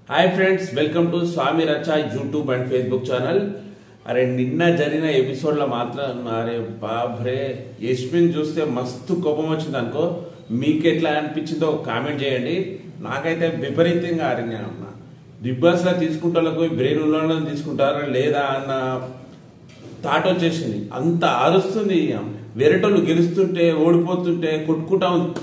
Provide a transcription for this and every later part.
Hi friends welcome to Swami Racha YouTube and Facebook channel అరే నిన్న జరిగిన ఎపిసోడ్లో మాత్రం అరే బాబ్రే యశ్మిన్ చూస్తే మస్తు కోపం వచ్చింది అనుకో మీకు ఎట్లా అనిపించిందో కామెంట్ చేయండి నాకైతే విపరీతంగా అరిగా ఉన్నా బిగ్ బాస్ లా తీసుకుంటాలకు బ్రెయిన్ ఉన్న తీసుకుంటారా లేదా అన్న థాట్ వచ్చేసింది అంత ఆరుస్తుంది వేరేటోళ్ళు గెలుస్తుంటే ఓడిపోతుంటే కొట్టుకుంటా ఉంది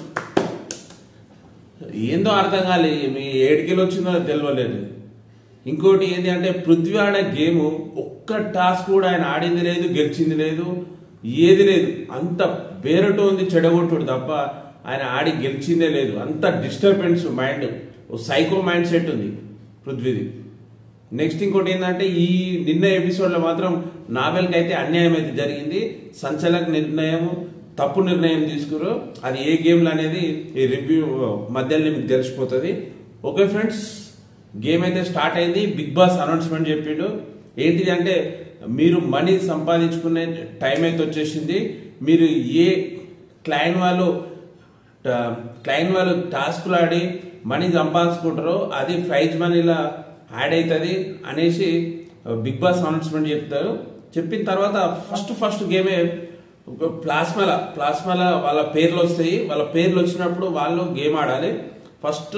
ఏందో అర్థం కాలే మీ ఏడుకెళ్ళి వచ్చిందో తెలియలేదు ఇంకోటి ఏంటి అంటే పృథ్వీ ఆడే గేమ్ ఒక్క టాస్క్ కూడా ఆయన ఆడింది లేదు గెలిచింది లేదు ఏది లేదు అంత బేరటో ఉంది చెడగొట్టుడు తప్ప ఆయన ఆడి గెలిచిందే లేదు అంత disturbance mind psycho mind set ఉంది పృథ్వీది నెక్స్ట్ ఇంకోటి ఏంటంటే ఈ నిన్న ఎపిసోడ్లో మాత్రం నావెల్కి అయితే అన్యాయం అయితే జరిగింది సంచలక నిర్ణయం తప్పు నిర్ణయం తీసుకురు అది ఏ గేమ్లు అనేది ఈ రివ్యూ మధ్యలో మీకు తెలిసిపోతుంది ఓకే ఫ్రెండ్స్ గేమ్ అయితే స్టార్ట్ అయింది బిగ్ బాస్ అనౌన్స్మెంట్ చెప్పిండు ఏంటిది అంటే మీరు మనీ సంపాదించుకునే టైం అయితే వచ్చేసింది మీరు ఏ క్లైన్ వాళ్ళు క్లైన్ వాళ్ళు టాస్క్లు ఆడి మనీ సంపాదించుకుంటారో అది ప్రైజ్ మనీలా యాడ్ అవుతుంది అనేసి బిగ్ బాస్ అనౌన్స్మెంట్ చెప్తారు చెప్పిన తర్వాత ఫస్ట్ ఫస్ట్ గేమే ప్లాస్మాల ప్లాస్మాల వాళ్ళ పేర్లు వస్తాయి వాళ్ళ పేర్లు వచ్చినప్పుడు వాళ్ళు గేమ్ ఆడాలి ఫస్ట్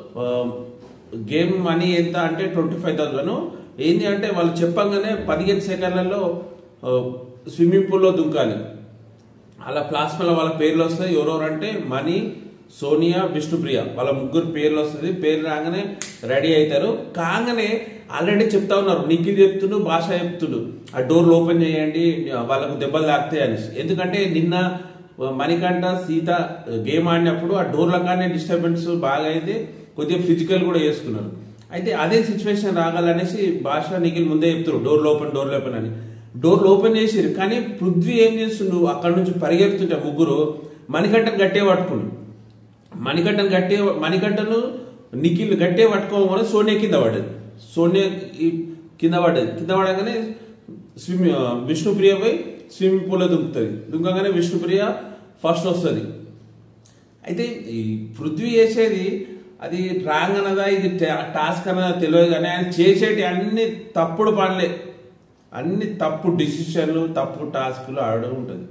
గేమ్ మనీ ఎంత అంటే ట్వంటీ ఫైవ్ థౌసండ్ ఏంటి అంటే వాళ్ళు చెప్పంగానే పదిహేను సెకండ్లలో స్విమ్మింగ్ పూల్లో దుంకాలి అలా ప్లాస్మాల వాళ్ళ పేర్లు వస్తాయి ఎవరెవరు అంటే మణి సోనియా విష్ణుప్రియ వాళ్ళ ముగ్గురు పేర్లు వస్తుంది పేర్లు రాగానే రెడీ అవుతారు కాగానే ఆల్రెడీ చెప్తా ఉన్నారు నిఖిల్ చెప్తుండు భాష చెప్తుండు ఆ డోర్లు ఓపెన్ చేయండి వాళ్ళకు దెబ్బలు తాకుతాయి అనేసి ఎందుకంటే నిన్న మణికంఠ సీత గేమ్ ఆడినప్పుడు ఆ డోర్ల కానీ డిస్టర్బెన్స్ బాగా అయితే కొద్దిగా ఫిజికల్ కూడా చేసుకున్నారు అయితే అదే సిచ్యువేషన్ రాగాలనేసి భాష నిఖిల్ ముందే చెప్తున్నారు డోర్లు ఓపెన్ డోర్లు ఓపెన్ అని డోర్లు ఓపెన్ చేసిరు కానీ పృథ్వీ ఏం చేస్తుండు అక్కడ నుంచి పరిగెడుతుంటే ముగ్గురు మణికంఠను గట్టే పట్టుకుండు మణికంఠను గట్టే మణికంఠను నిఖిల్ గట్టే పట్టుకోగానే సోనియా కింద పడ్డది సోనియా కింద పడ్డది కింద పడగానే స్విమ్ విష్ణుప్రియ పోయి స్విమ్మింగ్ పూల్లో దుంకుతుంది దుంకగానే విష్ణుప్రియ ఫస్ట్ వస్తుంది అయితే ఈ పృథ్వీ చేసేది అది రాంగ్ అన్నదా ఇది టాస్క్ అన్నదా తెలియదు కానీ ఆయన చేసేటి అన్ని తప్పుడు పనులే అన్ని తప్పు డిసిషన్లు తప్పు టాస్క్లు ఆడడం ఉంటుంది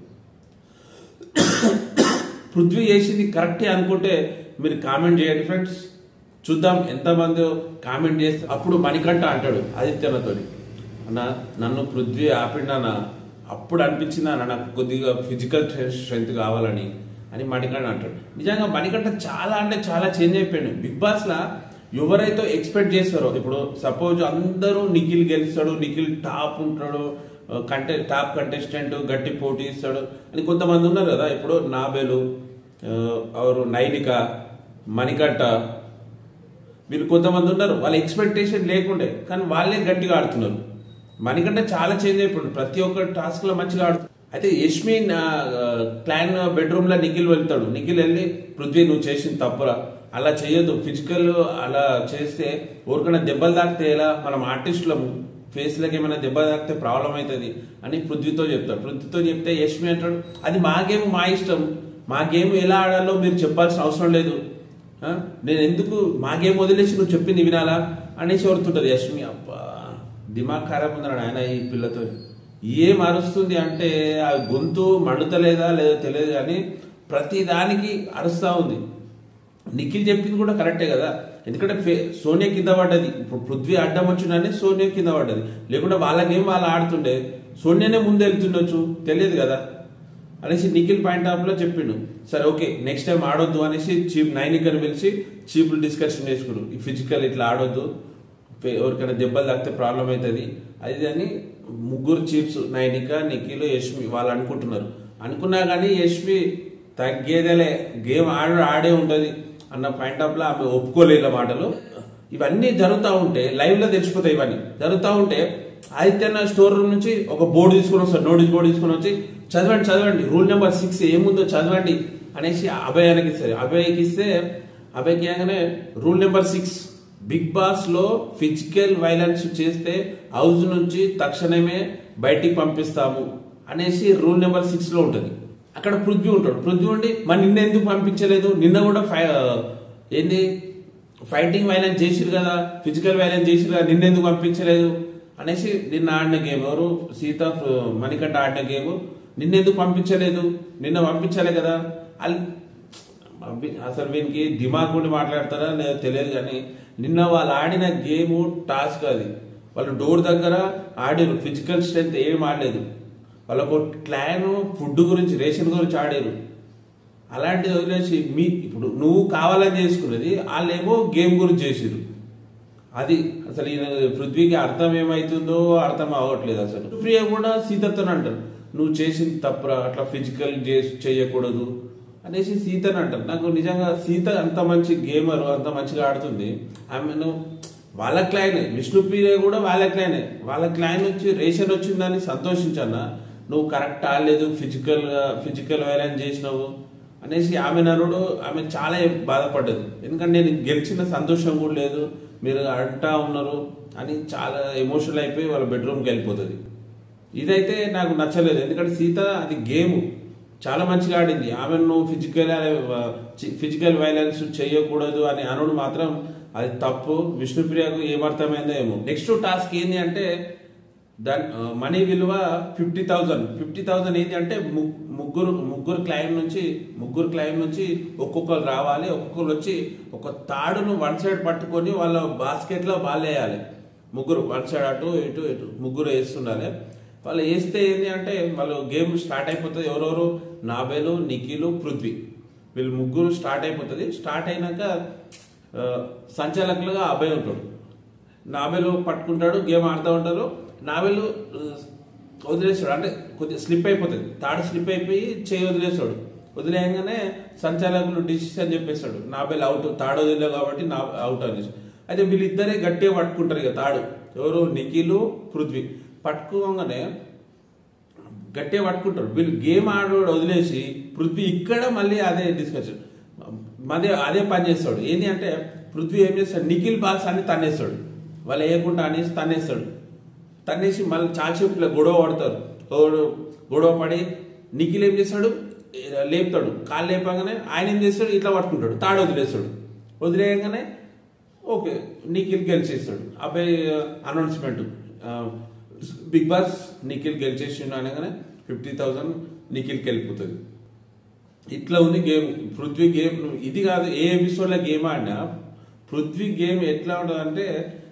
పృథ్వీ చేసింది కరెక్టే అనుకుంటే మీరు కామెంట్ చేయండి ఫ్రెండ్స్ చూద్దాం ఎంతమంది కామెంట్ చేస్తే అప్పుడు మణికంఠ అంటాడు ఆదిత్యనతో అన్న నన్ను పృథ్వీ ఆపిండన్న అప్పుడు అనిపించింది అన్న నాకు కొద్దిగా ఫిజికల్ స్ట్రెంత్ కావాలని అని మణికంఠ అంటాడు నిజంగా మణికంఠ చాలా అంటే చాలా చేంజ్ అయిపోయాడు బిగ్ బాస్లో ఎవరైతే ఎక్స్పెక్ట్ చేస్తారో ఇప్పుడు సపోజ్ అందరూ నిఖిల్ గెలుస్తాడు నిఖిల్ టాప్ ఉంటాడు కంటె టాప్ కంటెస్టెంట్ గట్టి పోటీ ఇస్తాడు అని కొంతమంది ఉన్నారు కదా ఇప్పుడు నాబెలు అవరు నైనిక మణికంఠ వీళ్ళు కొంతమంది ఉన్నారు వాళ్ళ ఎక్స్పెక్టేషన్ లేకుండే కానీ వాళ్ళే గట్టిగా ఆడుతున్నారు మణికంఠ చాలా చేంజ్ అయిపోయింది ప్రతి ఒక్క టాస్క్ లో మంచిగా ఆడుతుంది అయితే యష్మి క్లాన్ బెడ్రూమ్ లో నిఖిల్ వెళ్తాడు నిఖిల్ వెళ్ళి పృథ్వీ నువ్వు చేసిన తప్పురా అలా చేయొద్దు ఫిజికల్ అలా చేస్తే ఎవరికైనా దెబ్బలు తాకితే ఎలా మనం ఆర్టిస్టులము ఫేస్లకి ఏమైనా దెబ్బ తాకితే ప్రాబ్లం అవుతుంది అని పృథ్వీతో చెప్తాడు పృథ్వీతో చెప్తే యష్మి అంటాడు అది మా గేమ్ మా ఇష్టం మా గేమ్ ఎలా ఆడాలో మీరు చెప్పాల్సిన అవసరం లేదు నేను ఎందుకు మా గేమ్ వదిలేసి నువ్వు చెప్పింది వినాలా అనేసి వరుతుంటది యష్మి అబ్బా దిమాగ్ ఖరాబ్ ఉందన్నాడు ఆయన ఈ పిల్లతో ఏం అరుస్తుంది అంటే ఆ గొంతు మండుతలేదా లేదో తెలియదు కానీ ప్రతి దానికి అరుస్తూ ఉంది నిఖిల్ చెప్పింది కూడా కరెక్టే కదా ఎందుకంటే సోనియా కింద పడ్డది ఇప్పుడు పృథ్వీ అడ్డం వచ్చిందని సోనియా కింద పడ్డది లేకుంటే వాళ్ళకేం వాళ్ళు ఆడుతుండే సోనియానే ముందు వెళ్తుండొచ్చు తెలియదు కదా అనేసి నిఖిల్ పాయింట్ ఆఫ్ లో చెప్పిండు సరే ఓకే నెక్స్ట్ టైం ఆడొద్దు అనేసి చీప్ నైనికని పిలిచి చీపులు డిస్కషన్ చేసుకుడు ఈ ఫిజికల్ ఇట్లా ఆడొద్దు ఎవరికైనా దెబ్బలు తాకితే ప్రాబ్లం అవుతుంది అది అని ముగ్గురు చీఫ్స్ నైనిక నిఖిల్ యష్మి వాళ్ళు అనుకుంటున్నారు అనుకున్నా కానీ యష్మి తగ్గేదేలే గేమ్ ఆడ ఆడే ఉంటుంది అన్న పాయింట్ ఆఫ్ లో ఆమె ఒప్పుకోలేల మాటలు ఇవన్నీ జరుగుతూ ఉంటే లైవ్ లో తెలిసిపోతాయి ఇవన్నీ జరుగుతూ ఉంటే ఆదిత్యన్న స్టోర్ రూమ్ నుంచి ఒక బోర్డు తీసుకుని వస్తారు నోటీస్ బోర్డు తీసుకుని వచ్చి చదవండి చదవండి రూల్ నెంబర్ సిక్స్ ఏముందో చదవండి అనేసి అభయానికి ఇస్తారు అభయకి ఇస్తే అభయకి అనగానే rule number six Bigg Boss లో ఫిజికల్ వైలెన్స్ చేస్తే హౌస్ నుంచి తక్షణమే బయటికి పంపిస్తాము అనేసి రూల్ నెంబర్ సిక్స్ లో ఉంటుంది అక్కడ పృథ్వీ ఉంటాడు పృథ్వీ ఉండి మరి నిన్న ఎందుకు పంపించలేదు నిన్న కూడా ఫై ఏంది ఫైటింగ్ వైలెన్స్ చేసిరు కదా ఫిజికల్ వైలెన్స్ చేసిరు కదా నిన్నెందుకు పంపించలేదు అనేసి నిన్న ఆడిన గేమ్ ఎవరు సీత మణికంఠ ఆడిన గేమ్ నిన్నెందుకు పంపించలేదు నిన్న పంపించాలి కదా వాళ్ళు పంపి- అసలు వీనికి దిమాగ్ ఉండి మాట్లాడతారా లేదో తెలియదు కానీ నిన్న వాళ్ళు ఆడిన గేమ్ టాస్క్ అది వాళ్ళు డోర్ దగ్గర ఆడారు ఫిజికల్ స్ట్రెంత్ ఏం ఆడలేదు వాళ్ళకు క్లాన్ ఫుడ్ గురించి రేషన్ గురించి ఆడారు అలాంటిది వదిలేసి మీ ఇప్పుడు నువ్వు కావాలని చేసుకున్నది వాళ్ళేమో గేమ్ గురించి చేసిరు అది అసలు ఈయన పృథ్వీకి అర్థం ఏమైతుందో అర్థం అవ్వట్లేదు అసలు ప్రియ కూడా సీతతో అంటారు నువ్వు చేసింది తప్పురా అట్లా ఫిజికల్ చేయకూడదు అనేసి సీతని అంటారు నాకు నిజంగా సీత అంత మంచి గేమర్ అంత మంచిగా ఆడుతుంది ఆమెను వాళ్ళ క్లైనే విష్ణుప్రియ కూడా వాళ్ళ క్లైనే వాళ్ళ క్లైన్ వచ్చి రేషన్ వచ్చిందని సంతోషించన్నా నువ్వు కరెక్ట్ ఆడలేదు ఫిజికల్ ఫిజికల్ వైలెన్స్ చేసినావు అనేసి ఆమె నరుడు ఆమె చాలా బాధపడ్డది ఎందుకంటే నేను గెలిచిన సంతోషం కూడా లేదు మీరు అంటా ఉన్నారు అని చాలా ఎమోషనల్ అయిపోయి వాళ్ళ బెడ్రూమ్కి వెళ్ళిపోతుంది ఇదైతే నాకు నచ్చలేదు ఎందుకంటే సీత అది గేమ్ చాలా మంచిగా ఆడింది ఆమెను నువ్వు ఫిజికల్ ఫిజికల్ వైలెన్స్ చేయకూడదు అని అనుడు మాత్రం అది తప్పు విష్ణుప్రియకు ఏమర్థమైందో ఏమో నెక్స్ట్ టాస్క్ ఏంటి అంటే దాని మనీ విలువ ఫిఫ్టీ థౌజండ్ ఫిఫ్టీ థౌజండ్ ఏంటి అంటే ము- ముగ్గురు ముగ్గురు క్లైంట్ నుంచి ముగ్గురు క్లైంట్ నుంచి ఒక్కొక్కరు రావాలి ఒక్కొక్కరు వచ్చి ఒక తాడును వన్ సైడ్ పట్టుకొని వాళ్ళ బాస్కెట్ లో బాల్ వేయాలి ముగ్గురు వన్ సైడ్ అటు ఇటు ఇటు ముగ్గురు వేస్తుండాలి వాళ్ళు వేస్తే ఏంటి అంటే వాళ్ళు గేమ్ స్టార్ట్ అయిపోతుంది ఎవరెవరు నాబేలు నిఖిలు పృథ్వీ వీళ్ళు ముగ్గురు స్టార్ట్ అయిపోతుంది స్టార్ట్ అయినాక ఆ, సంచాలకులుగా అభయ్ ఉంటాడు నావెలు పట్టుకుంటాడు గేమ్ ఆడుతూ ఉంటారు నావెలు ఆ, వదిలేస్తాడు అంటే కొద్దిగా స్లిప్ అయిపోతుంది తాడు స్లిప్ అయిపోయి చేయి వదిలేస్తాడు వదిలేయంగానే సంచాలకులు డిసిషన్ చెప్పేస్తాడు నాబెల్ అవుట్ తాడు వదిలేవు కాబట్టి నా అవుట్ అనేసి అయితే వీళ్ళిద్దరే గట్టిగా పట్టుకుంటారు ఇక తాడు ఎవరు నిఖిలు పృథ్వీ పట్టుకోగానే గట్టిగా పట్టుకుంటారు వీళ్ళు గేమ్ ఆడోడు వదిలేసి పృథ్వీ ఇక్కడ మళ్ళీ అదే డిస్కషన్ అదే అదే పని చేస్తాడు ఏంటి అంటే పృథ్వీ ఏం చేస్తాడు నిఖిల్ బాల్స్ అన్ని తన్నేస్తాడు వాళ్ళు వేయకుండా అనేసి తన్నేస్తాడు తన్నేసి మళ్ళీ చాలాసేపు ఇట్లా గొడవ పడతారు గొడవ గొడవ పడి నిఖిల్ ఏం చేస్తాడు ఏ- లేపుతాడు కాళ్ళు లేపగానే ఆయన ఏం చేస్తాడు ఇట్లా పట్టుకుంటాడు తాడు వదిలేస్తాడు వదిలేయగానే ఓకే నిఖిల్ గెలిచేస్తాడు అబ్బాయి అనౌన్స్మెంట్ బిగ్ బాస్ నిఖిల్ గెలిచేసిండు అనగానే ఫిఫ్టీ థౌసండ్ నిఖిల్కి వెళ్ళిపోతుంది ఇట్లా ఉంది గేమ్ పృథ్వీ గేమ్ ఇది కాదు ఏ ఎపిసోడ్లో గేమ్ ఆడినా పృథ్వీ గేమ్ ఎట్లా ఉంటుంది అంటే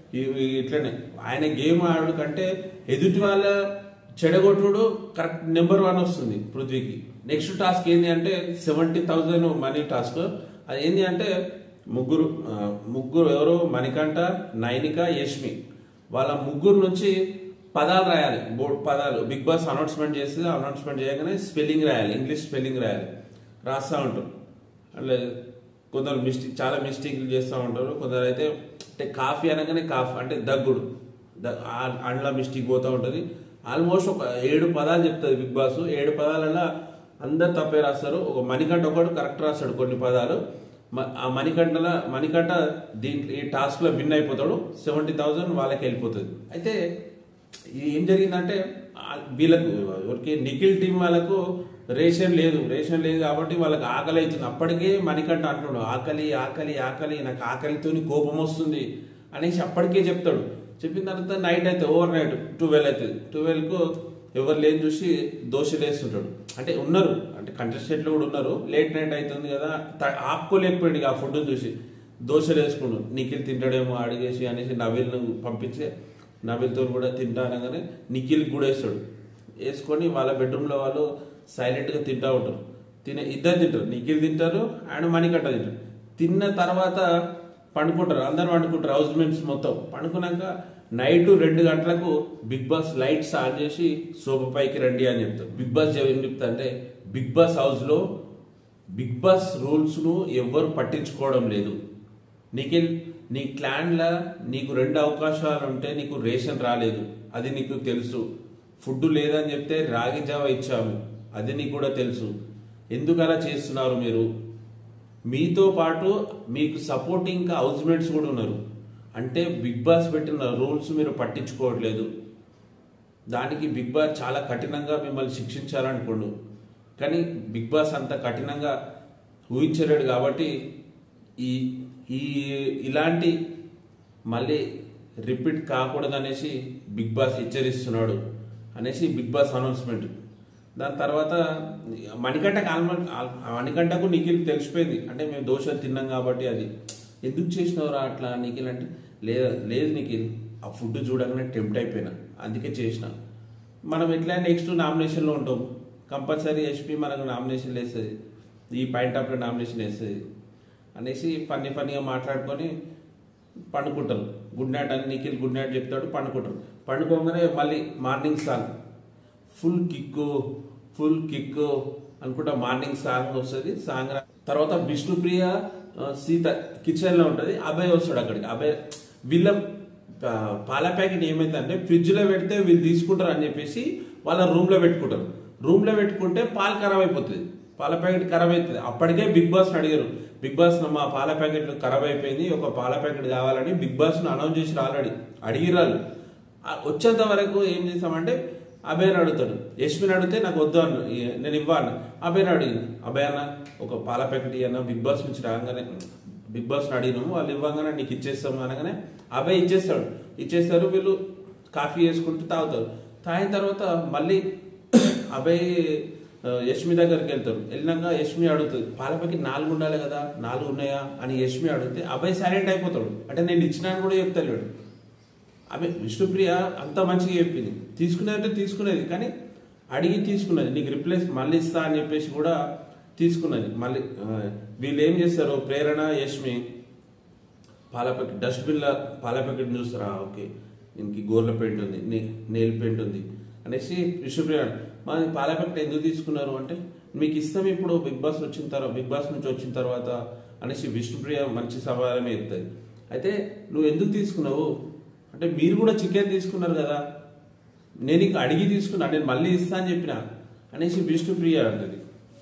ఇట్లనే ఆయన గేమ్ ఆడు కంటే ఎదుటి వాళ్ళ చెడగొట్టుడు కరెక్ట్ నెంబర్ వన్ వస్తుంది పృథ్వీకి నెక్స్ట్ టాస్క్ ఏంటి అంటే సెవెంటీ థౌజండ్ మనీ టాస్క్ అది ఏంటి అంటే ముగ్గురు ఆ, ముగ్గురు ఎవరు మణికంఠ నైనిక యష్మి వాళ్ళ ముగ్గురు నుంచి పదాలు రాయాలి బోర్డ్ పదాలు బిగ్ బాస్ అనౌన్స్మెంట్ చేస్తే అనౌన్స్మెంట్ చేయగానే స్పెల్లింగ్ రాయాలి ఇంగ్లీష్ స్పెల్లింగ్ రాయాలి రాస్తూ ఉంటారు అట్లా కొందరు మిస్టేక్ చాలా మిస్టేక్లు చేస్తూ ఉంటారు కొందరు అయితే అంటే కాఫీ అనగానే కాఫ్ అంటే దగ్గుడు ద- ఆ- అండ్ల మిస్టేక్ పోతూ ఉంటుంది ఆల్మోస్ట్ ఒక ఏడు పదాలు చెప్తుంది బిగ్ బాస్ ఏడు పదాలలో అందరు తప్పే రాస్తారు ఒక మణికంఠ ఒకడు కరెక్ట్ రాస్తాడు కొన్ని పదాలు మ- ఆ మణికంఠల మణికంఠ దీంట్లో ఈ టాస్క్ లో విన్ అయిపోతాడు సెవెంటీ థౌసండ్ వాళ్ళకి వెళ్ళిపోతుంది అయితే ఇది ఏం జరిగిందంటే ఆ- వీళ్ళకు ఎవరికి నిఖిల్ టీం వాళ్ళకు రేషన్ లేదు రేషన్ లేదు కాబట్టి వాళ్ళకి ఆకలి అవుతుంది అప్పటికే మణికంఠ అంటున్నాడు ఆకలి ఆకలి ఆకలి నాకు ఆకలితోని కోపం వస్తుంది అనేసి అప్పటికే చెప్తాడు చెప్పిన తర్వాత నైట్ అయితే ఓవర్ నైట్ ట్వెల్వ్ అవుతుంది ట్వెల్వ్కు ఎవరు లేని చూసి దోశలు వేస్తుంటాడు అంటే ఉన్నారు అంటే కంటెస్టెంట్లు కూడా ఉన్నారు లేట్ నైట్ అవుతుంది కదా త- ఆపుకోలేకపోయాడు ఇక ఆ ఫుడ్ చూసి దోశలు వేసుకున్నాడు నిఖిల్ తింటాడేమో అడిగేసి అనేసి నవీల్ను పంపించే నవీల్తో కూడా తింటా అనగానే నిఖిల్ కూడా వేస్తాడు వేసుకొని వాళ్ళ బెడ్రూమ్లో వాళ్ళు సైలెంట్గా తింటా ఉంటారు తినే ఇద్దరు తింటారు నిఖిల్ తింటారు అండ్ మణికట్ట తింటారు తిన్న తర్వాత పండుకుంటారు అందరు పండుకుంటారు హౌస్ మేట్స్ మొత్తం పండుకున్నాక నైట్ రెండు గంటలకు బిగ్ బాస్ లైట్స్ ఆన్ చేసి సోఫా పైకి రండి అని చెప్తారు బిగ్ బాస్ ఏం చెప్తా అంటే బిగ్ బాస్ హౌస్లో బిగ్ బాస్ రూల్స్ను ఎవ్వరు పట్టించుకోవడం లేదు నిఖిల్ నీ క్లాన్లా నీకు రెండు అవకాశాలు ఉంటే నీకు రేషన్ రాలేదు అది నీకు తెలుసు ఫుడ్ లేదని చెప్తే రాగి జావ ఇచ్చాము అది నీకు కూడా తెలుసు ఎందుకు అలా చేస్తున్నారు మీరు మీతో పాటు మీకు సపోర్టింగ్ ఇంకా హౌస్మేట్స్ కూడా ఉన్నారు అంటే బిగ్ బాస్ పెట్టిన రూల్స్ మీరు పట్టించుకోవట్లేదు దానికి బిగ్ బాస్ చాలా కఠినంగా మిమ్మల్ని శిక్షించాలనుకోండు కానీ బిగ్ బాస్ అంత కఠినంగా ఊహించలేడు కాబట్టి ఈ ఈ ఇలాంటి మళ్ళీ రిపీట్ కాకూడదు అనేసి బిగ్ బాస్ హెచ్చరిస్తున్నాడు అనేసి బిగ్ బాస్ అనౌన్స్మెంట్ దాని తర్వాత మణికంటకు ఆల్మోస్ట్ మణికంటకు నిఖిల్ తెలిసిపోయింది అంటే మేము దోశలు తిన్నాం కాబట్టి అది ఎందుకు చేసినవరా అట్లా నిఖిల్ అంటే లేదు లేదు నిఖిల్ ఆ ఫుడ్ చూడగానే టెంప్ట్ అయిపోయినా అందుకే చేసిన మనం ఎట్లా నెక్స్ట్ నామినేషన్లో ఉంటాం కంపల్సరీ ఎస్పీ మనకు నామినేషన్ వేస్తుంది ఈ పాయింట్ ఆఫ్లో నామినేషన్ వేస్తుంది అనేసి ఫన్నీ ఫన్నీగా మాట్లాడుకొని పండుకుంటారు గుడ్ నైట్ అని నిఖిల్ గుడ్ నైట్ చెప్తాడు పండుకుంటారు పండుకోగానే మళ్ళీ morning song full kick full kick అనుకుంటా మార్నింగ్ సాంగ్ వస్తుంది సాంగ్ రా- తర్వాత విష్ణుప్రియ ఆ, సీత కిచెన్ లో ఉంటది అభయ్ వస్తాడు అక్కడికి అభయ్ వీళ్ళ ఆ, పాల ప్యాకెట్ ఏమైందంటే ఫ్రిడ్జ్ లో పెడితే వీళ్ళు తీసుకుంటారు అని చెప్పేసి వాళ్ళ రూమ్ లో పెట్టుకుంటారు రూమ్ లో పెట్టుకుంటే పాలు ఖరాబ్ అయిపోతుంది పాల ప్యాకెట్ ఖరాబ్ అవుతుంది అప్పటికే బిగ్ బాస్ అడిగారు బిగ్ బాస్ మా పాల ప్యాకెట్ ఖరాబ్ అయిపోయింది ఒక పాల ప్యాకెట్ కావాలని బిగ్ బాస్ అనౌన్స్ చేసి ఆల్రెడీ అడిగిరాలు ఆ వచ్చేంత వరకు ఏం చేసామంటే అభయ్ అడుగుతాడు యశ్విని అడిగితే నాకు వద్దు అన్న ఈ- నేను ఇవ్వను అభయ్ అడిగింది అభయ్ అన్న ఒక పాల ప్యాకెట్ ఇవ్వన్న బిగ్ బాస్ నుంచి రాగానే బిగ్ బాస్ అడిగినాము వాళ్ళు ఇవ్వగానే నీకు ఇచ్చేస్తాము అనగానే అభయ్ ఇచ్చేస్తాడు ఇచ్చేస్తారు వీళ్ళు కాఫీ వేసుకుంటూ తాగుతారు తాగిన తర్వాత మళ్ళీ అభయ్ ఆ, యష్మి దగ్గరికి వెళ్తారు వెళ్ళినాక యష్మి అడుగుతుంది పాల ప్యాకెట్ నాలుగు ఉండాలి కదా నాలుగు ఉన్నాయా అని యష్మి అడిగితే అభయ్ సైలెంట్ అయిపోతాడు అంటే నేను ఇచ్చినాను కూడా చెప్తాడు ఆమె విష్ణుప్రియ అంత మంచిగా చెప్పింది తీసుకునేదంటే తీసుకునేది కానీ అడిగి తీసుకున్నది నీకు రిప్లేస్ మళ్ళీ ఇస్తా అని చెప్పేసి కూడా తీసుకున్నది మళ్ళీ ఆ, వీళ్ళు ఏం చేస్తారు ప్రేరణ యష్మి పాల ప్యాకెట్ డస్ట్బిన్లో పాల ప్యాకెట్ చూస్తారా ఓకే దీనికి గోర్ల పెయింట్ ఉంది నే- నెయిల్ పెయింట్ ఉంది అనేసి విష్ణుప్రియ మా పాల ప్యాకెట్ ఎందుకు తీసుకున్నారు అంటే మీకు ఇస్తాం ఇప్పుడు బిగ్ బాస్ వచ్చిన తర్వాత బిగ్ బాస్ నుంచి వచ్చిన తర్వాత అనేసి విష్ణుప్రియ మంచి సమాధానమే చెప్తుంది అయితే నువ్వు ఎందుకు తీసుకున్నావు అంటే మీరు కూడా చికెన్ తీసుకున్నారు కదా నేను ఇక అడిగి తీసుకున్నా నేను మళ్ళీ ఇస్తా అని చెప్పిన అనేసి విష్ణుప్రియ అంటది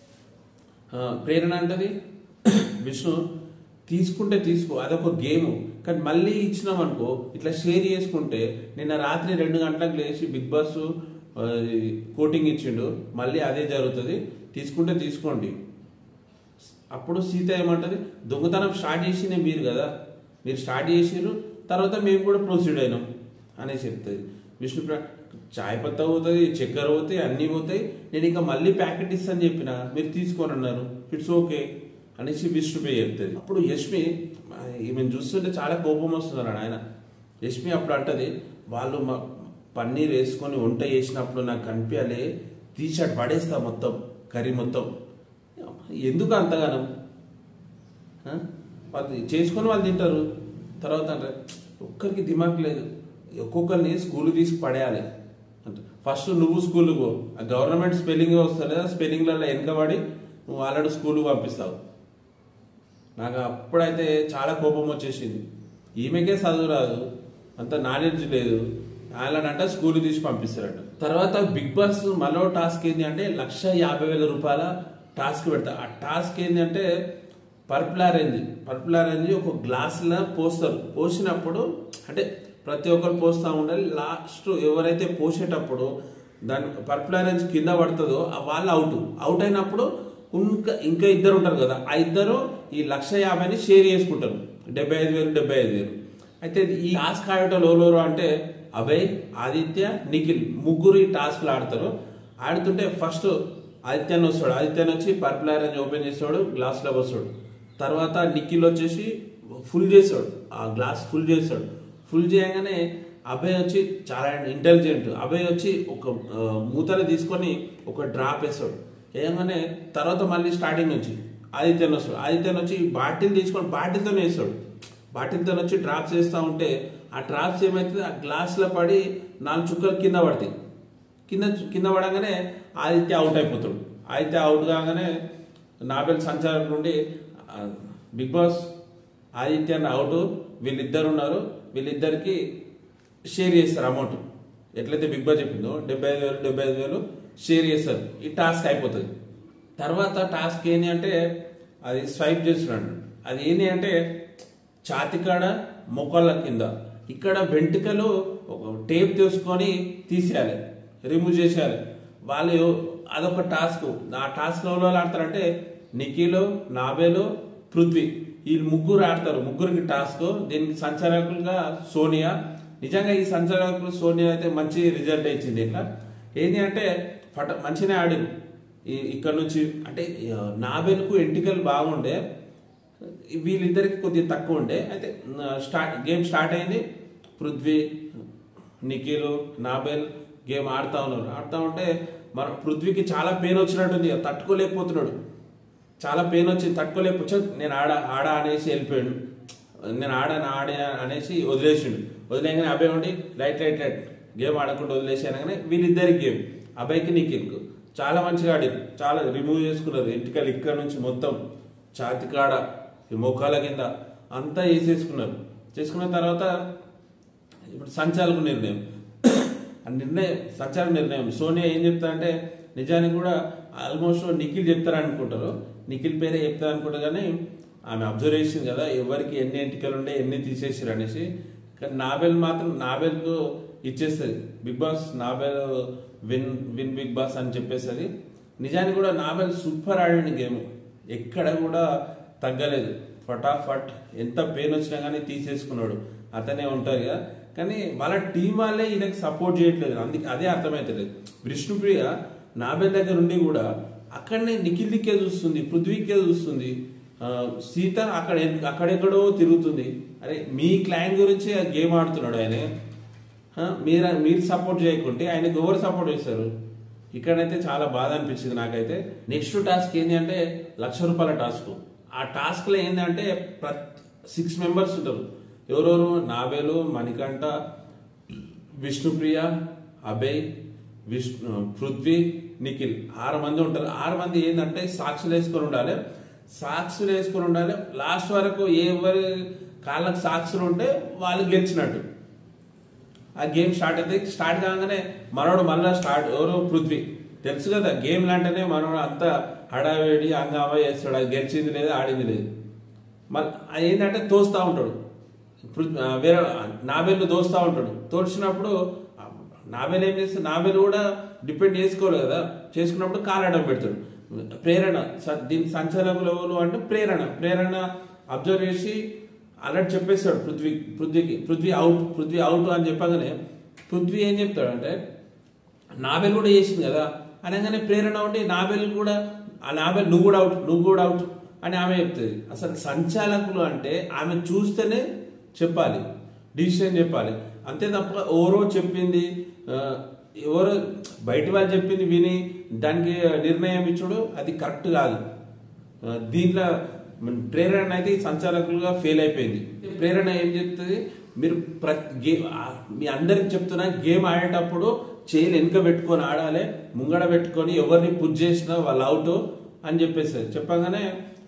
ఆ, ప్రేరణ అంటది విష్ణు తీసుకుంటే తీసుకో అదొక గేమ్ కానీ మళ్ళీ ఇచ్చినాం అనుకో ఇట్లా షేర్ చేసుకుంటే నిన్న రాత్రి రెండు గంటలకు లేచి బిగ్ బాస్ ఆ, కోటింగ్ ఇచ్చిండు మళ్ళీ అదే జరుగుతుంది తీసుకుంటే తీసుకోండి అప్పుడు సీత ఏమంటది దొంగతనం స్టార్ట్ చేసిందే మీరు కదా మీరు స్టార్ట్ చేసిర్రు తర్వాత మేము కూడా ప్రొసీడ్ అయినాం అనేసి చెప్తుంది విష్ణు ప్ర- చాయ్ పత్తా పోతుంది చక్కెర పోతాయి అన్నీ పోతాయి నేను ఇంకా మళ్ళీ ప్యాకెట్ ఇస్తాను చెప్పిన మీరు తీసుకొని అన్నారు ఇట్స్ ఓకే అనేసి విష్ణుపై చెప్తుంది అప్పుడు యష్మి ఈమెను చూస్తుంటే చాలా కోపం వస్తుంది ఆయన యష్మి అప్పుడు అంటది వాళ్ళు మా పన్నీర్ వేసుకొని వంట చేసినప్పుడు నాకు కనిపించాలి తీషర్ట్ పడేస్తా మొత్తం కర్రీ మొత్తం ఎందుకు అంతగానం ఆ? వాళ్ళు చేసుకొని వాళ్ళు తింటారు తర్వాత అంటే ఒక్కరికి దిమాగ్ లేదు ఒక్కొక్కరిని స్కూల్ తీసి పడేయాలి అంటే ఫస్ట్ నువ్వు స్కూల్కి పో ఆ గవర్నమెంట్ స్పెల్లింగ్ వస్తలేదా స్పెల్లింగ్లలో వెనకబడి నువ్వు ఆల్రెడీ స్కూల్కి పంపిస్తావు నాకు అప్పుడైతే చాలా కోపం వచ్చేసింది ఈమెకే చదువు రాదు అంత నాలెడ్జ్ లేదు వాళ్ళనంట స్కూల్ తీసి పంపిస్తారట తర్వాత బిగ్ బాస్ మరో టాస్క్ ఏంటి అంటే లక్ష యాభై వేల రూపాయల టాస్క్ పెడతా ఆ టాస్క్ ఏంటి అంటే పర్పుల్ ఆరెంజ్ పర్పుల్ ఆరెంజ్ ఒక గ్లాసులో పోస్తారు పోసినప్పుడు అంటే ప్రతి ఒక్కరు పోస్తూ ఉండాలి లాస్ట్ ఎవరైతే పోసేటప్పుడు దాని పర్పుల్ ఆరెంజ్ కింద పడుతుందో ఆ వాళ్ళు అవుట్ అవుట్ అయినప్పుడు ఇంకా ఇంకా ఇద్దరు ఉంటారు కదా ఆ ఇద్దరు ఈ లక్ష యాభైని షేర్ చేసుకుంటారు డెబ్బై ఐదు వేలు డెబ్బై ఐదు వేలు అయితే ఈ టాస్క్ ఆడటం ఎవరెవరు అంటే అభయ్ ఆదిత్య నిఖిల్ ముగ్గురు ఈ టాస్క్లు ఆడతారు ఆడుతుంటే ఫస్ట్ ఆదిత్యాన్ని వస్తాడు ఆదిత్యాన్ని వచ్చి పర్పుల్ ఆరెంజ్ ఓపెన్ చేస్తాడు గ్లాస్లో వస్తాడు తర్వాత నిఖిల్ వచ్చేసి ఫుల్ చేస్తాడు ఆ గ్లాస్ ఫుల్ చేస్తాడు ఫుల్ చేయగానే అభయ్ వచ్చి చాలా ఇంటెలిజెంట్ అభయ్ వచ్చి ఒక ఆ, మూతలు తీసుకొని ఒక డ్రాప్ వేస్తాడు వేయగానే తర్వాత మళ్ళీ స్టార్టింగ్ నుంచి ఆదిత్యన్ వస్తాడు ఆదిత్యన్ వచ్చి బాటిల్ తీసుకొని బాటిల్తోనే వేస్తాడు బాటిల్తో వచ్చి డ్రాప్స్ వేస్తూ ఉంటే ఆ డ్రాప్స్ ఏమవుతుంది ఆ గ్లాస్లో పడి నాలుగు చుక్కలు కింద పడతాయి కింద కింద పడగానే ఆదిత్య అవుట్ అయిపోతాడు ఆదిత్య అవుట్ కాగానే నాబెల్ సంచారం నుండి ఆ, బిగ్ బాస్ ఆదిత్య అవుట్ వీళ్ళిద్దరు ఉన్నారు వీళ్ళిద్దరికి షేర్ చేస్తారు అమౌంట్ ఎట్లయితే బిగ్ బాస్ చెప్పిందో డెబ్బై ఐదు వేలు డెబ్బై ఐదు వేలు షేర్ చేస్తారు ఈ టాస్క్ అయిపోతుంది తర్వాత టాస్క్ ఏంటి అంటే అది స్వైప్ చేస్తున్నాడు అది ఏంటి అంటే ఛాతికాడ మొక్కల కింద ఇక్కడ వెంట్రుకలు ఒక టేప్ తీసుకొని తీసేయాలి రిమూవ్ చేసేయాలి వాళ్ళు అదొక టాస్క్ ఆ టాస్క్ ఎవరు ఆడతారంటే నిఖిలు నాబేలు పృథ్వీ వీళ్ళు ముగ్గురు ఆడతారు ముగ్గురికి టాస్క్ దీనికి సంచాలకులుగా సోనియా నిజంగా ఈ సంచాలకులు సోనియా అయితే మంచి రిజల్ట్ ఇచ్చింది ఇట్లా ఏంటి అంటే ఫట మంచిగానే ఆడి ఇక్కడ నుంచి అంటే ఆ, నాబెల్కు ఎంటికలు బాగుండే వీళ్ళిద్దరికి కొద్దిగా తక్కువ ఉండే అయితే ఆ, స్టార్ట్ గేమ్ స్టార్ట్ అయింది పృథ్వీ నిఖిల్ నాబెల్ గేమ్ ఆడుతా ఉన్నారు ఆడుతా ఉంటే మన పృథ్వీకి చాలా పెయిన్ వచ్చినట్టుంది తట్టుకోలేకపోతున్నాడు చాలా పెయిన్ వచ్చి తట్టుకోలేకపోతే నేను ఆడ ఆడ అనేసి వెళ్ళిపోయాడు నేను ఆడను ఆడే అనేసి వదిలేసిండు వదిలేగానే అబ్బాయి ఉండి రైట్ రైట్ రైట్ గేమ్ ఆడకుండా వదిలేసి అనగానే వీళ్ళిద్దరి గేమ్ అబ్బాయికి నిఖిల్కు చాలా మంచిగా ఆడారు చాలా రిమూవ్ చేసుకున్నారు ఎంటికలు ఇక్కడ నుంచి మొత్తం ఛాతి కాడ ఈ మోకాల కింద అంతా వేసేసుకున్నారు చేసుకున్న తర్వాత ఇప్పుడు సంచాలక నిర్ణయం ఆ నిర్ణయం సంచాలక నిర్ణయం సోనియా ఏం చెప్తా అంటే నిజానికి కూడా ఆల్మోస్ట్ నిఖిల్ చెప్తారు అనుకుంటారు నిఖిల్ పేరే చెప్తారు అనుకుంటారు కానీ ఆమె అబ్జర్వ్ చేసింది కదా ఎవరికి ఎన్ని ఎంటికలు ఉండే ఎన్ని తీసేసారు అనేసి కానీ నాబెల్ మాత్రం నాబెల్కు ఇచ్చేస్తుంది Bigg Boss Nabeel win win Bigg Boss అని చెప్పేస్తుంది నిజానికి కూడా నాబెల్ సూపర్ ఆడిన గేమ్ ఎక్కడ కూడా తగ్గలేదు ఫటాఫట్ ఎంత పెయిన్ వచ్చినా కానీ తీసేసుకున్నాడు అతనే ఉంటారు కదా కానీ వాళ్ళ టీం వాళ్ళే ఈయనకి సపోర్ట్ చేయట్లేదు అందుకే అదే అర్థమవుతలేదు విష్ణుప్రియ నాబెల్ దగ్గర ఉండి కూడా అక్కడనే నిఖిల్ దిక్కే చూస్తుంది పృథ్వీకే చూస్తుంది ఆ, సీత అక్కడ అక్కడెక్కడో తిరుగుతుంది అరే మీ క్లయింట్ గురించి ఆ గేమ్ ఆడుతున్నాడు ఆయన ఆ, మీరు మీరు సపోర్ట్ చేయకుంటే ఆయనకు ఎవరు సపోర్ట్ చేస్తారు ఇక్కడైతే చాలా బాధ అనిపించింది నాకైతే నెక్స్ట్ టాస్క్ ఏంటి అంటే లక్ష రూపాయల టాస్క్ ఆ టాస్క్లో ఏంటంటే ప్రతి సిక్స్ మెంబర్స్ ఉంటారు ఎవరెవరు నాబేలు మణికంఠ విష్ణుప్రియ అభయ్ విష్ణు పృథ్వీ నిఖిల్ ఆరు మంది ఉంటారు ఆరు మంది ఏంటంటే సాక్షులు వేసుకొని ఉండాలి సాక్షులు వేసుకొని ఉండాలి లాస్ట్ వరకు ఎవరి కాళ్ళకు సాక్షులు ఉంటే వాళ్ళు గెలిచినట్టు ఆ గేమ్ స్టార్ట్ అయితే స్టార్ట్ కాగానే మనోడు మళ్ళా స్టార్ట్ ఎవరు పృథ్వీ తెలుసు కదా గేమ్ లాంటినే మనోడు అంత హడావేడి హంగామా చేస్తాడు అది గెలిచింది లేదు ఆడింది లేదు మళ్ళీ అది ఏంటంటే తోస్తూ ఉంటాడు పృథ్వీ- ఆ, వేరే నాబెల్ దోస్తూ ఉంటాడు తోడ్చినప్పుడు ఆ, నాబెల్ ఏం చేస్తే నాబెల్ కూడా డిపెండ్ చేసుకోవాలి కదా చేసుకున్నప్పుడు కాలడం పెడతాడు ప్రేరణ స- దీనికి సంచాలకులు ఎవరు అంటే ప్రేరణ ప్రేరణ అబ్జర్వ్ చేసి అలర్ట్ చెప్పేస్తాడు పృథ్వీ పృథ్వీకి పృథ్వీ అవుట్ పృథ్వీ అవుట్ అని చెప్పగానే పృథ్వీ ఏం చెప్తాడు అంటే నాబెల్ కూడా చేసింది కదా అనగానే ప్రేరణ ఉండి నాబెల్ కూడా ఆ నాబెల్ నువ్వు కూడా అవుట్ నువ్వు కూడా అవుట్ అని ఆమె చెప్తుంది అసలు సంచాలకులు అంటే ఆమె చూస్తేనే చెప్పాలి డిసిషన్ చెప్పాలి అంతే తప్ప ఎవరో చెప్పింది ఆ, ఎవరో బయట వాళ్ళు చెప్పింది విని దానికి నిర్ణయం ఇచ్చుడు అది కరెక్ట్ కాదు ఆ, దీంట్లో మన ప్రేరణ అయితే ఈ సంచాలకులుగా ఫెయిల్ అయిపోయింది ప్రేరణ ఏం చెప్తుంది మీరు ప్రతి గేమ్ మీ అందరికి చెప్తున్నా గేమ్ ఆడేటప్పుడు చేయిలు వెనుక పెట్టుకొని ఆడాలి ముంగడ పెట్టుకొని ఎవరిని పుష్ చేసినా వాళ్ళు అవుట్ అని చెప్పేస్తుంది చెప్పగానే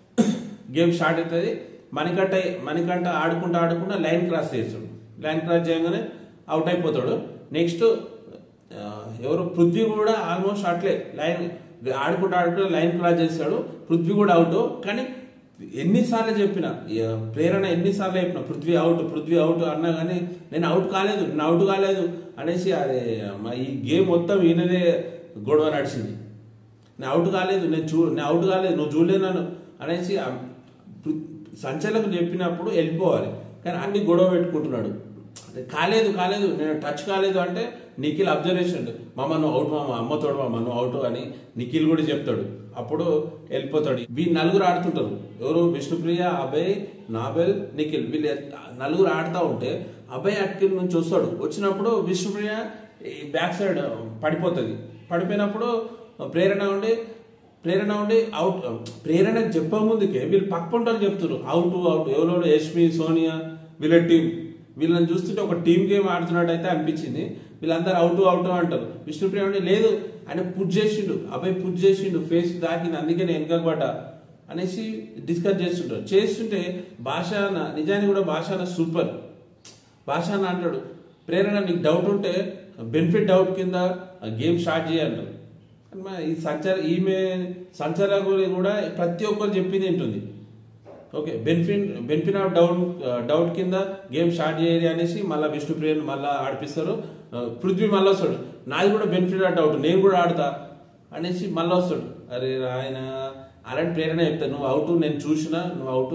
గేమ్ స్టార్ట్ అవుతుంది మణికంట మణికంట ఆడుకుంటూ ఆడుకుంటూ లైన్ క్రాస్ చేస్తాడు లైన్ క్రాస్ చేయగానే అవుట్ అయిపోతాడు నెక్స్ట్ ఆ, ఎవరు పృథ్వీ కూడా ఆల్మోస్ట్ అట్లే లైన్ ఆడుకుంటూ ఆడుకుంటూ లైన్ క్రాస్ చేస్తాడు పృథ్వీ కూడా అవుట్ కానీ ఎన్నిసార్లు చెప్పిన ప్రేరణ ఎన్నిసార్లు చెప్పిన పృథ్వీ అవుట్ పృథ్వీ అవుట్ అన్నా కానీ నేను అవుట్ కాలేదు నేను అవుట్ కాలేదు అనేసి అదే మా ఈ గేమ్ మొత్తం ఈయనదే గొడవ నడిచింది నేను అవుట్ కాలేదు నేను చూ నేను అవుట్ కాలేదు నువ్వు చూడలేదు నన్ను అనేసి ఆ పృ- సంచలకు చెప్పినప్పుడు వెళ్ళిపోవాలి కానీ అన్ని గొడవ పెట్టుకుంటున్నాడు అదే కాలేదు కాలేదు నేను టచ్ కాలేదు అంటే నిఖిల్ అబ్జర్వేషన్ మామ నువ్వు అవుట్ మామ అమ్మ తోడు మామ నువ్వు అవుట్ అని నిఖిల్ కూడా చెప్తాడు అప్పుడు వెళ్ళిపోతాడు వీ నలుగురు ఆడుతుంటారు ఎవరు విష్ణుప్రియ అభయ్ నాబెల్ నిఖిల్ వీళ్ళు ఎ- నలుగురు ఆడుతూ ఉంటే అభయ్ అట్కిల్ నుంచి వస్తాడు వచ్చినప్పుడు విష్ణుప్రియ ఈ బ్యాక్ సైడ్ పడిపోతుంది పడిపోయినప్పుడు ప్రేరణ ఉండి ప్రేరణ ఉండి అవుట్ ప్రేరణ చెప్పే ముందుకే వీళ్ళు పక్కంటోళ్ళు చెప్తారు అవుట్ అవుట్ ఎవరెవరు యష్మి సోనియా వీళ్ళ టీం వీళ్ళని చూస్తుంటే ఒక టీం గేమ్ ఆడుతున్నట్టు అయితే అనిపించింది వీళ్ళందరూ అవుట్ అవుట్ అంటారు విష్ణుప్రియ ఉండి లేదు ఆయన పుట్ చేసిండు అబ్బాయి పుట్ చేసిండు ఫేస్ దాకింది అందుకే నేను వెనక పడ్డా అనేసి డిస్కస్ చేస్తుంటారు చేస్తుంటే భాష నిజానికి కూడా భాష సూపర్ భాష అని అంటాడు ప్రేరణ నీకు డౌట్ ఉంటే బెనిఫిట్ డౌట్ కింద గేమ్ స్టార్ట్ చేయంటారు కానీ మా ఈ సంచార ఈమె సంచారకులు కూడా ప్రతి ఒక్కరు చెప్పింది ఏంటుంది okay benefit benefit of doubt doubt కింద గేమ్ స్టార్ట్ చేయాలి అనేసి మళ్ళీ విష్ణుప్రియని మళ్ళీ ఆడిపిస్తారు ఆ, పృథ్వీ మళ్ళీ వస్తాడు నాది కూడా బెనిఫిట్ ఆఫ్ డౌట్ నేను కూడా ఆడతా అనేసి మళ్ళీ వస్తాడు అరే ఆయన అలాంటి ప్రేరణ చెప్తాను నువ్వు అవుట్ నేను చూసినా నువ్వు అవుట్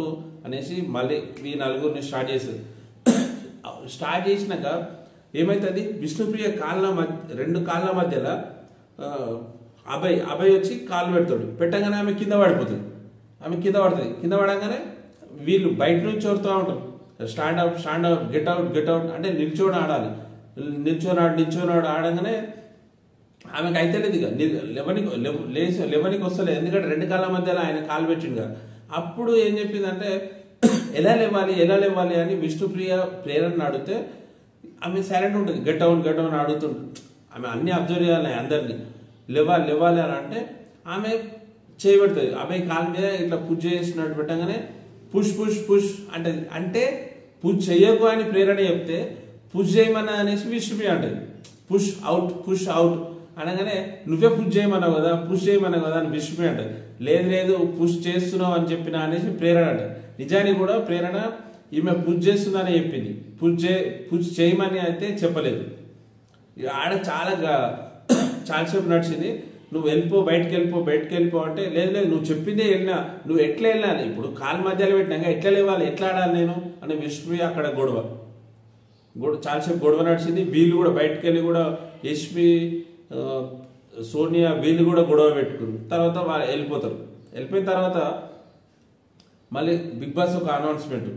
అనేసి మళ్ళీ ఈ నలుగురిని స్టార్ట్ చేస్తారు స్టార్ట్ చేసినాక ఏమవుతుంది విష్ణుప్రియ కాళ్ళ మధ్య రెండు కాళ్ళ మధ్యలో ఆ, అభయ్ అభయ్ వచ్చి కాలు పెడతాడు పెట్టగానే ఆమె కింద పడిపోతుంది ఆమె కింద పడుతుంది కింద పడగానే వీళ్ళు బయట నుంచి వరుతూ ఉంటారు stand up stand up get out get out అంటే నిల్చొని ఆడాలి నిల్చొని ఆడు నిల్చొని ఆడు ఆడంగానే ఆమెకు అయితే లేదు ఇక ని- లెవెనికి లెవ- లేచి లెవెనికి వస్తలేదు ఎందుకంటే రెండు కాళ్ళ మధ్యలో ఆయన కాలు పెట్టిండు కదా అప్పుడు ఏం చెప్పిందంటే ఎలా లేవాలి ఎలా లేవాలి అని విష్ణుప్రియ ప్రేరణ అడిగితే ఆమె సైలెంట్ ఉంటుంది గెట్ అవుట్ గెట్ అవుట్ అడుగుతుంది ఆమె అన్ని అబ్జర్వ్ చేయాలి అందరినీ లేవాలి లేవాలి అని అంటే ఆమె చేయబడుతుంది ఆమె కాలు మీద ఇట్లా పుష్ చేసినట్టు పెట్టగానే పుష్ పుష్ పుష్ అంటే అంటే పుష్ చెయ్యకు అని ప్రేరణ చెప్తే పుష్ చేయమని అనేసి విష్ణుప్రియ అంటది పుష్ అవుట్ పుష్ అవుట్ అనగానే నువ్వే పుష్ చేయమన్నావు కదా పుష్ చేయమన్నావు కదా అని విష్ణుప్రియ అంటది లేదు లేదు పుష్ చేస్తున్నావు అని చెప్పిన అనేసి ప్రేరణ అంటది నిజానికి కూడా ప్రేరణ ఈమె పుష్ చేస్తుందని చెప్పింది పుష్ చే పుష్ చేయమని అయితే చెప్పలేదు ఇక ఆడ చాలా గా- చాలాసేపు నడిచింది నువ్వు వెళ్ళిపో బయటకు వెళ్ళిపో బయటకు వెళ్ళిపో అంటే లేదు లేదు నువ్వు చెప్పిందే వెళ్ళినా నువ్వు ఎట్లా వెళ్ళాలి ఇప్పుడు కాలు మధ్యలో పెట్టినాక ఎట్లా లేవాలి ఎట్లా ఆడాలి నేను అని విష్ణుప్రియ అక్కడ గొడవ గొడవ చాలాసేపు గొడవ నడిచింది వీళ్ళు కూడా బయటకు వెళ్ళి కూడా యష్మి ఆ, సోనియా వీళ్ళు కూడా గొడవ పెట్టుకున్నారు తర్వాత వాళ్ళు వెళ్ళిపోతారు వెళ్ళిపోయిన తర్వాత మళ్ళీ బిగ్ బాస్ ఒక అనౌన్స్మెంట్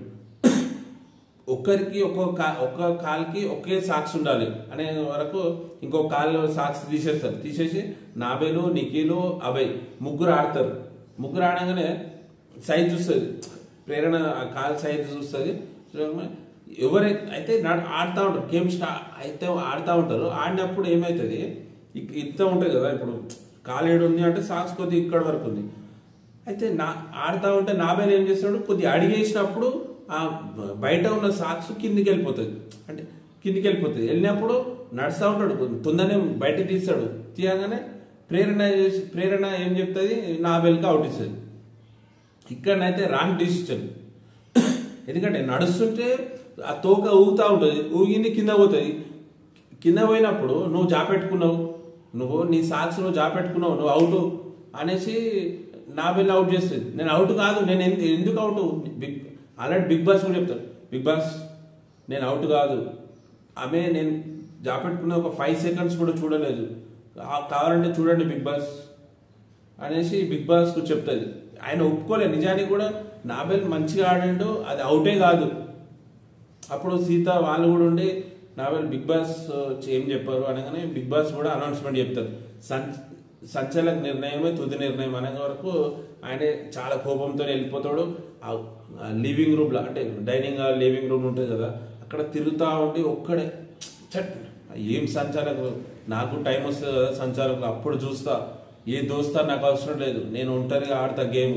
ఒక్కరికి ఒక్కొక్క కా ఒక్క కాల్కి ఒకే సాక్స్ ఉండాలి అనే వరకు ఇంకో కాలు సాక్స్ తీసేస్తారు తీసేసి నాబేలు నిఖిలు అభయ్ ముగ్గురు ఆడతారు ముగ్గురు ఆడగానే సైజ్ చూస్తుంది ప్రేరణ ఆ కాల్ సైజ్ చూస్తుంది ఎవరై అయితే నా- ఆడుతూ ఉంటారు గేమ్ స్టా అయితే ఆడుతూ ఉంటారు ఆడినప్పుడు ఏమవుతుంది ఇక్- ఇంత ఉంటుంది కదా ఇప్పుడు కాలేడు ఉంది అంటే సాక్స్ కొద్దిగా ఇక్కడ వరకు ఉంది అయితే నా ఆడుతూ ఉంటే నా బయలు ఏం చేస్తాడు కొద్దిగా అడిగేసినప్పుడు ఆ బ- బయట ఉన్న సాక్స్ కిందికి వెళ్ళిపోతుంది అంటే కిందికి వెళ్ళిపోతుంది వెళ్ళినప్పుడు నడుస్తూ ఉంటాడు కొంచెం తొందరనే బయట తీస్తాడు తీయగానే ప్రేరణ చేసి ప్రేరణ ఏం చెప్తుంది నా బెల్కి అవుట్ ఇస్తుంది ఇక్కడనైతే రాంగ్ డిసిషన్ ఎందుకంటే నడుస్తుంటే ఆ తోక ఊగుతూ ఉంటుంది ఊగింది కింద పోతుంది కింద పోయినప్పుడు నువ్వు జాపెట్టుకున్నావు నువ్వు నీ సాక్స్ నువ్వు జాపెట్టుకున్నావు నువ్వు అవుట్ అనేసి నా బిల్ అవుట్ చేస్తుంది నేను అవుట్ కాదు నేను ఎందు- ఎందుకు అవుట్ బిగ్ అలాంటి బిగ్ బాస్ కూడా చెప్తాను బిగ్ బాస్ నేను అవుట్ కాదు ఆమె నేను జాపెట్టుకున్న ఒక ఫైవ్ సెకండ్స్ కూడా చూడలేదు కా- కావాలంటే చూడండి బిగ్ బాస్ అనేసి బిగ్ బాస్ కు చెప్తుంది ఆయన ఒప్పుకోలేదు నిజానికి కూడా నాబెల్ మంచిగా ఆడిండు అది అవుటే కాదు అప్పుడు సీత వాళ్ళు కూడా ఉండి నావెల్ బిగ్ బాస్ ఏం చెప్పారు అనగానే బిగ్ బాస్ కూడా అనౌన్స్మెంట్ చెప్తారు సం- సంచలక నిర్ణయమే తుది నిర్ణయం అనే వరకు ఆయన చాలా కోపంతో వెళ్ళిపోతాడు ఆ లివింగ్ రూమ్ లో అంటే డైనింగ్ హాల్ లివింగ్ రూమ్ ఉంటుంది కదా అక్కడ తిరుగుతా ఉండి ఒక్కడే చట్ ఏం సంచాలకులు నాకు టైం వస్తుంది కదా సంచాలకులు అప్పుడు చూస్తా ఏ దోస్తా నాకు అవసరం లేదు నేను ఒంటరిగా ఆడతా గేమ్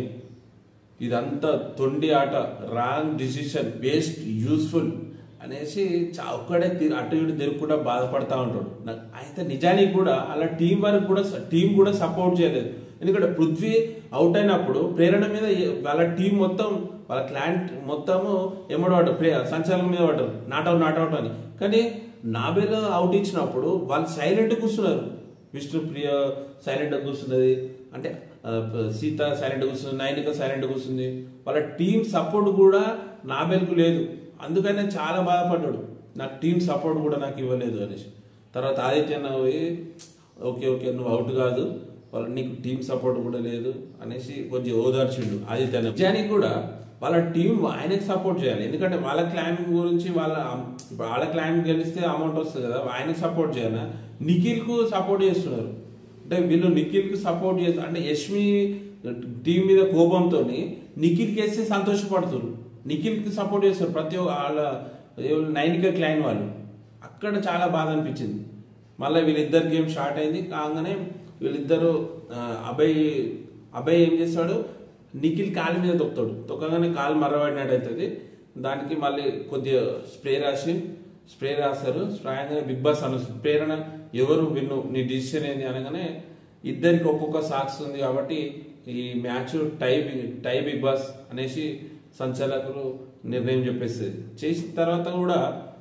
ఇదంతా తొండి ఆట రాంగ్ డిసిషన్ వేస్ట్ యూస్ఫుల్ అనేసి చా- ఒక్కడే తి- అటు ఇటు తిరుగుకుండా బాధపడతా ఉంటాడు నాకు అయితే నిజానికి కూడా అలా టీం వరకు కూడా టీం కూడా సపోర్ట్ చేయలేదు ఎందుకంటే పృథ్వీ అవుట్ అయినప్పుడు ప్రేరణ మీద ఏ- వాళ్ళ టీం మొత్తం వాళ్ళ క్లాన్ మొత్తము ఏమడో పడ్డారు ప్రే సంచాలకం మీద పడ్డారు నాట్అవుట్ నాట్అవుట్ అని కానీ నాబెల్ అవుట్ ఇచ్చినప్పుడు వాళ్ళు సైలెంట్ కూర్చున్నారు విష్ణుప్రియ సైలెంట్ కూర్చున్నది అంటే ఆ, సీత సైలెంట్ కూర్చుంది నైనిక సైలెంట్ కూర్చుంది వాళ్ళ టీం సపోర్ట్ కూడా నాబెల్కు లేదు అందుకనే చాలా బాధపడ్డాడు నాకు టీం సపోర్ట్ కూడా నాకు ఇవ్వలేదు అనేసి తర్వాత ఆదిత్య అన్న పోయి ఓకే ఓకే నువ్వు అవుట్ కాదు వాళ్ళ నీకు టీం సపోర్ట్ కూడా లేదు అనేసి కొంచెం ఓదార్చిండు ఆదిత్య అన్న నిజానికి కూడా వాళ్ళ టీం ఆయనకి సపోర్ట్ చేయాలి ఎందుకంటే వాళ్ళ క్లాన్ గురించి వాళ్ళ ఇప్పుడు వాళ్ళ క్లాన్ గెలిస్తే అమౌంట్ వస్తుంది కదా ఆయనకి సపోర్ట్ చేయాలి నిఖిల్కు సపోర్ట్ చేస్తున్నారు అంటే వీళ్ళు నిఖిల్కి సపోర్ట్ చేస్తారు అంటే యష్మి టీం మీద కోపంతో నిఖిల్కి వేస్తే సంతోషపడుతున్నారు నిఖిల్కి సపోర్ట్ చేస్తారు ప్రతి ఒక్క వాళ్ళ ఎవరు నైనిక క్లైన్ వాళ్ళు అక్కడ చాలా బాధ అనిపించింది మళ్ళీ వీళ్ళిద్దరు గేమ్ స్టార్ట్ అయింది కాగానే వీళ్ళిద్దరు ఆ, అభయ్ అభయ్ ఏం చేస్తాడు నిఖిల్ కాలు మీద తొక్కుతాడు తొక్కగానే కాలు మర్రబడినట్టు అవుతుంది దానికి మళ్ళీ కొద్దిగా స్ప్రే రాసి స్ప్రే రాస్తారు స్ప్రే అనగానే బిగ్ బాస్ అను ప్రేరణ ఎవరు విన్ను నీ డిసిషన్ ఏంది అనగానే ఇద్దరికి ఒక్కొక్క సాక్స్ ఉంది కాబట్టి ఈ మ్యాచ్ టై బి- టై బిగ్ బాస్ అనేసి సంచాలకులు నిర్ణయం చెప్పేస్తుంది చేసిన తర్వాత కూడా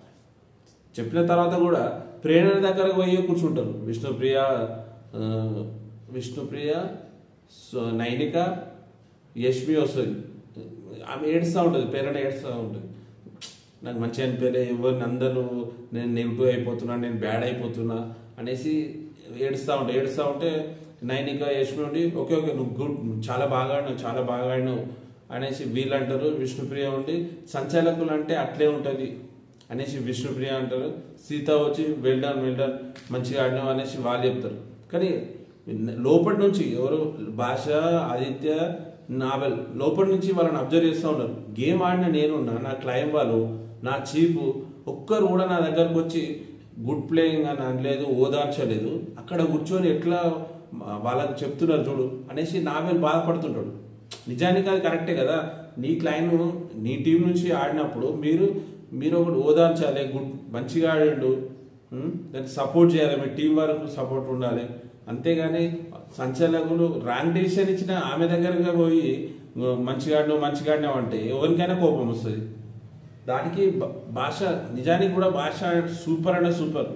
చెప్పిన తర్వాత కూడా ప్రేరణ దగ్గరకు పోయి కూర్చుంటారు విష్ణుప్రియ ఆ, విష్ణుప్రియ సో- నైనిక యష్మి వస్తుంది ఆమె ఏడుస్తూ ఉంటుంది పేరెంట్ ఏడుస్తూ ఉంటుంది నాకు మంచిగా అనిపించలే ఎవరిని అందరూ నేను నెగిటివ్ అయిపోతున్నా నేను బ్యాడ్ అయిపోతున్నా అనేసి ఏడుస్తూ ఉంటా ఏడుస్తూ ఉంటే నైనిక యశ్మి ఉండి ఓకే ఓకే నువ్వు గుడ్ చాలా బాగా ఆడినావు చాలా బాగా ఆడినావు అనేసి వీళ్ళు అంటారు విష్ణుప్రియ ఉండి సంచాలకులు అంటే అట్లే ఉంటుంది అనేసి విష్ణుప్రియ అంటారు సీత వచ్చి వెల్డన్ వెల్డన్ మంచిగా ఆడినావు అనేసి వాళ్ళు చెప్తారు కానీ లోపటి నుంచి ఎవరు భాష ఆదిత్య నావెల్ లోపటి నుంచి వాళ్ళని అబ్జర్వ్ చేస్తూ ఉన్నారు గేమ్ ఆడిన నేనున్నా నా క్లైమ్ వాళ్ళు నా చీపు ఒక్కరు కూడా నా దగ్గరకు వచ్చి గుడ్ ప్లేయింగ్ అని అనలేదు ఓదార్చలేదు అక్కడ కూర్చొని ఎట్లా వాళ్ళకి చెప్తున్నారు చూడు అనేసి నావెల్ బాధపడుతుంటాడు నిజానికి అది కరెక్టే కదా నీ క్లైన్ నీ టీం నుంచి ఆడినప్పుడు మీరు మీరు ఒకటి ఓదార్చాలి గుడ్ మంచిగా ఆడిండు ఉమ్, దానికి సపోర్ట్ చేయాలి మీ టీం వరకు సపోర్ట్ ఉండాలి అంతేగాని సంచాలకులు ర్యాంక్ డిసిషన్ ఇచ్చిన ఆమె దగ్గరగా పోయి "నువ్వు మంచిగా ఆడినావు మంచిగా ఆడినావు అంటే ఎవరికైనా కోపం వస్తుంది దానికి భ- భాష నిజానికి కూడా భాష సూపర్ అంటే సూపర్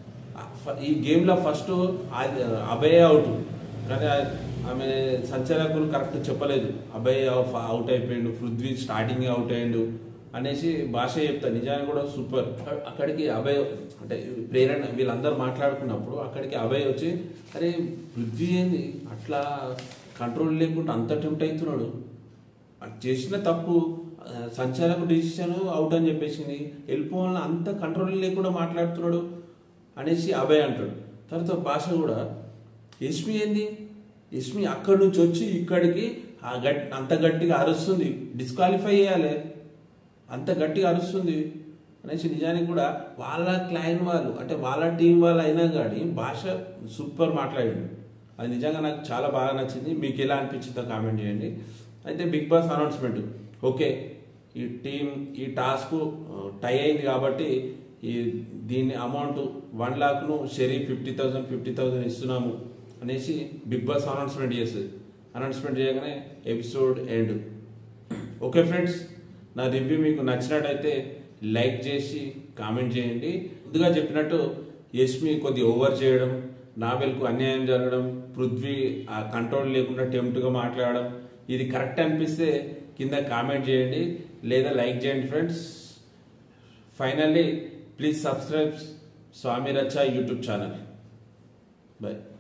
ఈ గేమ్లో ఫస్ట్ అభయ్ అవుట్ కానీ ఆ- ఆమె సంచాలకులు కరెక్ట్ చెప్పలేదు అభయ్ అవుట్ అయిపోయిండు పృథ్వీ స్టార్టింగ్ అవుట్ అయ్యిండు అనేసి భాష చెప్తా నిజానికి కూడా సూపర్ అక్కడికి అభయ్ అంటే ప్రేరణ వీళ్ళందరూ మాట్లాడుకున్నప్పుడు అక్కడికి అభయ్ వచ్చి అరే పృథ్వీ ఏంది అట్లా కంట్రోల్ లేకుండా అంత టెంప్ట్ అవుతున్నాడు అది చేసిన తప్పు ఆ, సంచాలక డిసిషన్ అవుట్ అని చెప్పేసింది వెళ్ళిపోవాలని అంత కంట్రోల్ లేకుండా మాట్లాడుతున్నాడు అనేసి అభయ్ అంటాడు తర్వాత భాష కూడా యష్మి ఏంది యష్మి అక్కడి నుంచి వచ్చి ఇక్కడికి ఆ గట్ అంత గట్టిగా అరుస్తుంది డిస్క్వాలిఫై చేయాలి అంత గట్టిగా అరుస్తుంది అనేసి నిజానికి కూడా వాళ్ళ క్లైన్ వాళ్ళు అంటే వాళ్ళ టీం వాళ్ళు అయినా కానీ భాష సూపర్ మాట్లాడిండు అది నిజంగా నాకు చాలా బాగా నచ్చింది మీకు ఎలా అనిపించిందో కామెంట్ చేయండి అయితే బిగ్ బాస్ అనౌన్స్మెంట్ ఓకే ఈ టీం ఈ టాస్క్ టై అయింది కాబట్టి ఈ దీని అమౌంట్ వన్ లాక్ను షెరీ ఫిఫ్టీ థౌసండ్ ఫిఫ్టీ థౌసండ్ ఇస్తున్నాము అనేసి బిగ్ బాస్ అనౌన్స్మెంట్ చేస్తుంది అనౌన్స్మెంట్ చేయగానే ఎపిసోడ్ ఎండ్ ఓకే ఫ్రెండ్స్ నా రివ్యూ మీకు నచ్చినట్టయితే లైక్ చేసి కామెంట్ చేయండి ముందుగా చెప్పినట్టు యష్మి కొద్ది ఓవర్ చేయడం నావెల్కు అన్యాయం జరగడం పృథ్వీ ఆ కంట్రోల్ లేకుండా టెంప్ట్గా మాట్లాడడం ఇది కరెక్ట్ అనిపిస్తే కింద కామెంట్ చేయండి లేదా లైక్ చేయండి friends finally please subscribe Swami Rachcha YouTube channel bye